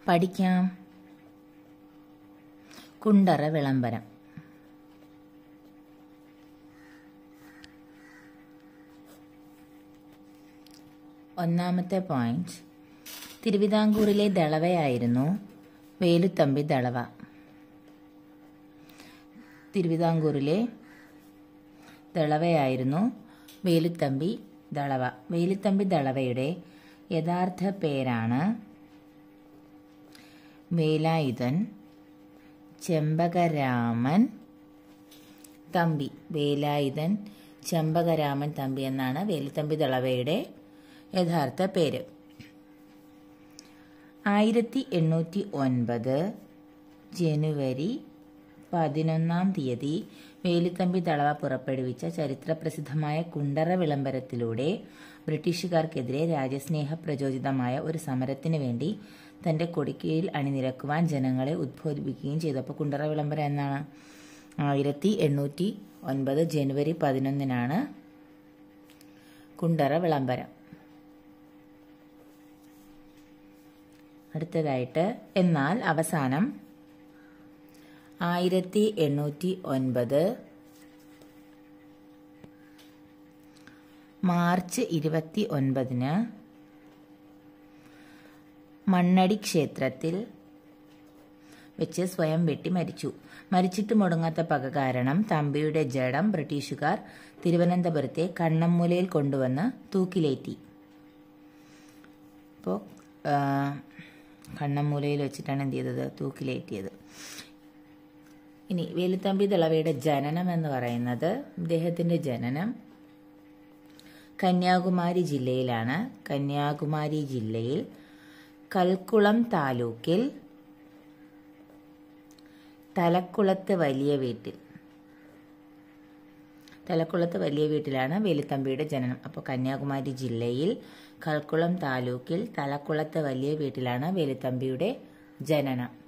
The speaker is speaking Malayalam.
പഠിക്കാം കുണ്ടറ വിളംബരം ഒന്നാമത്തെ പോയിന്റ് തിരുവിതാംകൂറിലെ ദളവയായിരുന്നു വേലുത്തമ്പി ദളവ തിരുവിതാംകൂറിലെ ദളവയായിരുന്നു വേലുത്തമ്പി ദളവ വേലുത്തമ്പി ദളവയുടെ യഥാർത്ഥ പേരാണ് വേലായുധൻ ചെമ്പകരാമൻ തമ്പി വേലായുധൻ ചെമ്പകരാമൻ തമ്പി എന്നാണ് വേലുത്തമ്പി ദളവയുടെ യഥാർത്ഥ പേര് ആയിരത്തി എണ്ണൂറ്റി ഒൻപത് ജനുവരി പതിനൊന്നാം തീയതി വേലുത്തമ്പി ദളവ പുറപ്പെടുവിച്ച ചരിത്രപ്രസിദ്ധമായ കുണ്ടറ വിളംബരത്തിലൂടെ ബ്രിട്ടീഷുകാർക്കെതിരെ രാജ്യസ്നേഹ പ്രചോദിതമായ ഒരു സമരത്തിന് വേണ്ടി തന്റെ കൊടിക്കീഴിൽ അണിനിരക്കുവാൻ ജനങ്ങളെ ഉദ്ബോധിപ്പിക്കുകയും ചെയ്തു അപ്പോൾ കുണ്ടറ വിളംബരം എന്നാണ് ആയിരത്തി എണ്ണൂറ്റി ഒൻപത് ജനുവരി പതിനൊന്നിനാണ് കുണ്ടറ വിളംബരം അടുത്തതായിട്ട് എന്നാൽ അവസാനം ആയിരത്തി എണ്ണൂറ്റി ഒൻപത് മാർച്ച് ഇരുപത്തി ഒൻപതിന് മണ്ണടി ക്ഷേത്രത്തിൽ വെച്ച് സ്വയം വെട്ടി മരിച്ചു മരിച്ചിട്ട് മുടങ്ങാത്ത പക കാരണം തമ്പിയുടെ ജഡം ബ്രിട്ടീഷുകാർ തിരുവനന്തപുരത്തെ കണ്ണമ്മൂലയിൽ കൊണ്ടുവന്ന് തൂക്കിലേറ്റി അപ്പോൾ കണ്ണമ്മൂലയിൽ വെച്ചിട്ടാണ് എന്ത് ചെയ്തത് തൂക്കിലേറ്റിയത് ഇനി വേലുത്തമ്പി ദളവയുടെ ജനനം എന്ന് പറയുന്നത് ഇദ്ദേഹത്തിന്റെ ജനനം കന്യാകുമാരി ജില്ലയിലാണ് കന്യാകുമാരി ജില്ലയിൽ കൽക്കുളം താലൂക്കിൽ തലക്കുളത്ത് വലിയ വീട്ടിൽ തലക്കുളത്ത് വലിയ വീട്ടിലാണ് വേലുത്തമ്പിയുടെ ജനനം അപ്പോൾ കന്യാകുമാരി ജില്ലയിൽ കൽക്കുളം താലൂക്കിൽ തലക്കുളത്ത് വലിയ വീട്ടിലാണ് വേലുത്തമ്പിയുടെ ജനനം